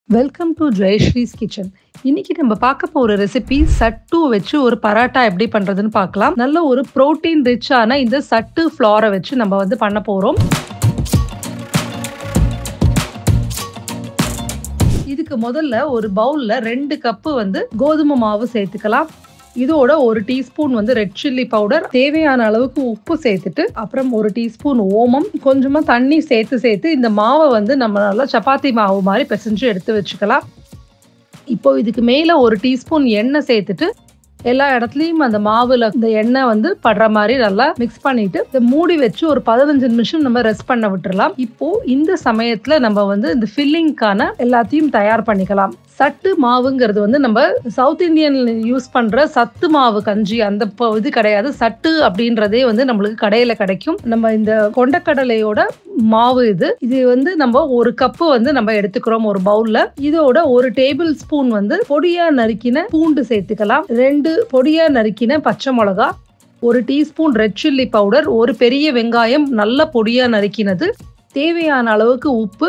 Welcome to Jayasree's kitchen இன்னைக்கு நம்ம பார்க்க போற ரெசிபி சட்டு வச்சு ஒரு பராட்டா எப்படி பண்றதுன்னு பார்க்கலாம் நல்ல ஒரு புரோட்டீன் ரிச்சான இந்த சட்டு ஃப்ளாரை வச்சு நம்ம வந்து பண்ண போறோம் இதுக்கு முதல்ல ஒரு பவுல்ல ரெண்டு கப்பு வந்து கோதுமை மாவு சேர்த்துக்கலாம் இதோட ஒரு டீஸ்பூன் வந்து ரெட் சில்லி பவுடர் தேவையான அளவுக்கு உப்பு சேர்த்துட்டு அப்புறம் ஒரு டீஸ்பூன் ஓமம் கொஞ்சமா தண்ணி சேர்த்து சேர்த்து இந்த மாவை வந்து நம்ம நல்லா சப்பாத்தி மாவு மாதிரி பிசைஞ்சு எடுத்து வச்சுக்கலாம் இப்போ இதுக்கு மேல ஒரு டீஸ்பூன் எண்ணெய் சேர்த்துட்டு எல்லா இடத்துலையும் அந்த மாவுல இந்த எண்ணெய் வந்து படுற மாதிரி நல்லா மிக்ஸ் பண்ணிட்டு இதை மூடி வச்சு ஒரு பதினஞ்சு நிமிஷம் நம்ம ரெஸ்ட் பண்ண விட்டுறலாம் இப்போ இந்த சமயத்துல நம்ம வந்து இந்த ஃபில்லிங்க்கான எல்லாத்தையும் தயார் பண்ணிக்கலாம் சட்டு மாவுங்கிறது வந்து நம்ம சவுத் இந்தியன் யூஸ் பண்ற சத்து மாவு கஞ்சி அந்த ப- இது கிடையாது சட்டு அப்படின்றதே வந்து நம்மளுக்கு கடையில கிடைக்கும் நம்ம இந்த கொண்டக்கடலையோட மாவு இது இது வந்து நம்ம ஒரு கப்பு வந்து நம்ம எடுத்துக்கிறோம் ஒரு பவுல்ல இதோட ஒரு டேபிள் ஸ்பூன் வந்து பொடியா நறுக்கின பூண்டு சேர்த்துக்கலாம் ரெண்டு பொடியா நறுக்கின பச்சை மிளகா ஒரு டீஸ்பூன் ரெட் சில்லி பவுடர் ஒரு பெரிய வெங்காயம் நல்ல பொடியா நறுக்கினது தேவையான அளவுக்கு உப்பு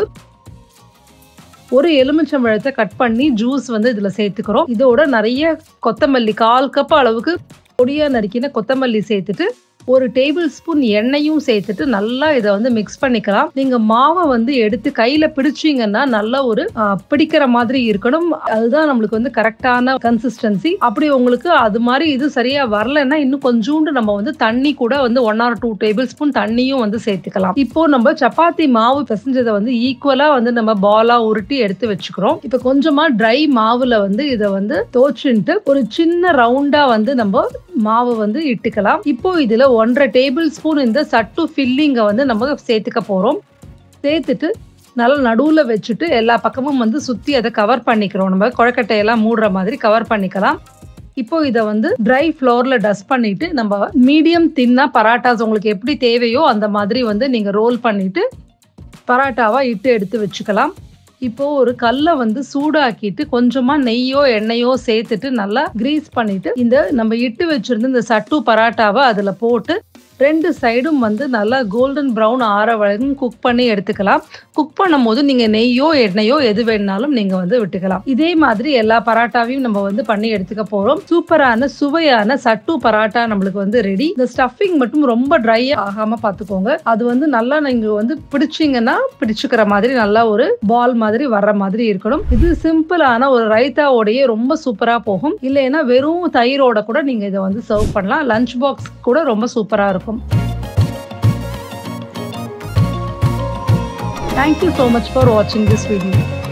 ஒரு எலுமிச்சம்பழத்தை கட் பண்ணி ஜூஸ் வந்து இதுல சேர்த்துக்கிறோம் இதோட நிறைய கொத்தமல்லி கால் கப் அளவுக்கு பொடியா நறுக்கின கொத்தமல்லி சேர்த்துட்டு ஒரு டேபிள் ஸ்பூன் எண்ணெயும் சேர்த்துட்டு நல்லா இதை வந்து மிக்ஸ் பண்ணிக்கலாம் நீங்க மாவை வந்து எடுத்து கையில பிடிச்சீங்கன்னா நல்ல ஒரு ஆ, பிடிக்கிற மாதிரி இருக்கணும் அதுதான் நம்மளுக்கு வந்து கரெக்டான கன்சிஸ்டன்சி அப்படி உங்களுக்கு அது மாதிரி இது சரியா வரலைன்னா இன்னும் கொஞ்சோண்டு நம்ம வந்து தண்ணி கூட வந்து one or two tablespoon தண்ணியும் வந்து சேர்த்துக்கலாம் இப்போ நம்ம சப்பாத்தி மாவு பிசைஞ்சதை வந்து ஈக்குவலா வந்து நம்ம பாலா உருட்டி எடுத்து வச்சுக்கிறோம் இப்போ கொஞ்சமா ட்ரை மாவுல வந்து இதை வந்து தோச்சுன்ட்டு ஒரு சின்ன ரவுண்டா வந்து நம்ம மாவு வந்து இட்டுக்கலாம் இப்போ இதுல ஒன்றரை டேபிள் ஸ்பூன் இந்த சட்டு ஃபில்லிங்கை வந்து நம்ம சேர்த்துக்க போறோம் சேர்த்துட்டு நல்லா நடுவுல வச்சுட்டு எல்லா பக்கமும் வந்து சுத்தி அதை கவர் பண்ணிக்கிறோம் நம்ம குழக்கட்டையெல்லாம் மூடுற மாதிரி கவர் பண்ணிக்கலாம் இப்போ இதை வந்து ட்ரை ஃப்ளோர்ல டஸ்ட் பண்ணிட்டு நம்ம மீடியம் தின்னா பராட்டாஸ் உங்களுக்கு எப்படி தேவையோ அந்த மாதிரி வந்து நீங்க ரோல் பண்ணிட்டு பராட்டாவா இட்டு எடுத்து வச்சுக்கலாம் இப்போ ஒரு கல்லை வந்து சூடாக்கிட்டு கொஞ்சமா நெய்யோ எண்ணெயோ சேர்த்துட்டு நல்லா கிரீஸ் பண்ணிட்டு இந்த நம்ம இட்டு வச்சிருந்த இந்த சட்டு பராட்டாவை அதுல போட்டு ரெண்டு சைடும் வந்து நல்லா கோல்டன் ப்ரௌன் ஆற வரைக்கும் குக் பண்ணி எடுத்துக்கலாம் குக் பண்ணும்போது நீங்க நெய்யோ எண்ணெயோ எது வேணாலும் நீங்க வந்து விட்டுக்கலாம் இதே மாதிரி எல்லா பராட்டாவையும் நம்ம வந்து பண்ணி எடுத்துக்க போறோம் சூப்பரான சுவையான சட்டு பராட்டா நம்மளுக்கு வந்து ரெடி இந்த ஸ்டஃபிங் மட்டும் ரொம்ப ட்ரை ஆகாம பாத்துக்கோங்க அது வந்து நல்லா நீங்க வந்து பிடிச்சீங்கன்னா பிடிச்சுக்கிற மாதிரி நல்லா ஒரு பால் மாதிரி வர்ற மாதிரி இருக்கணும் இது சிம்பிளான ஒரு ரைத்தாவோடயே ரொம்ப சூப்பரா போகும் இல்லைன்னா வெறும் தயிரோட கூட நீங்க இதை வந்து சர்வ் பண்ணலாம் லஞ்ச் பாக்ஸ் கூட ரொம்ப சூப்பரா இருக்கும் Thank you so much for watching this video.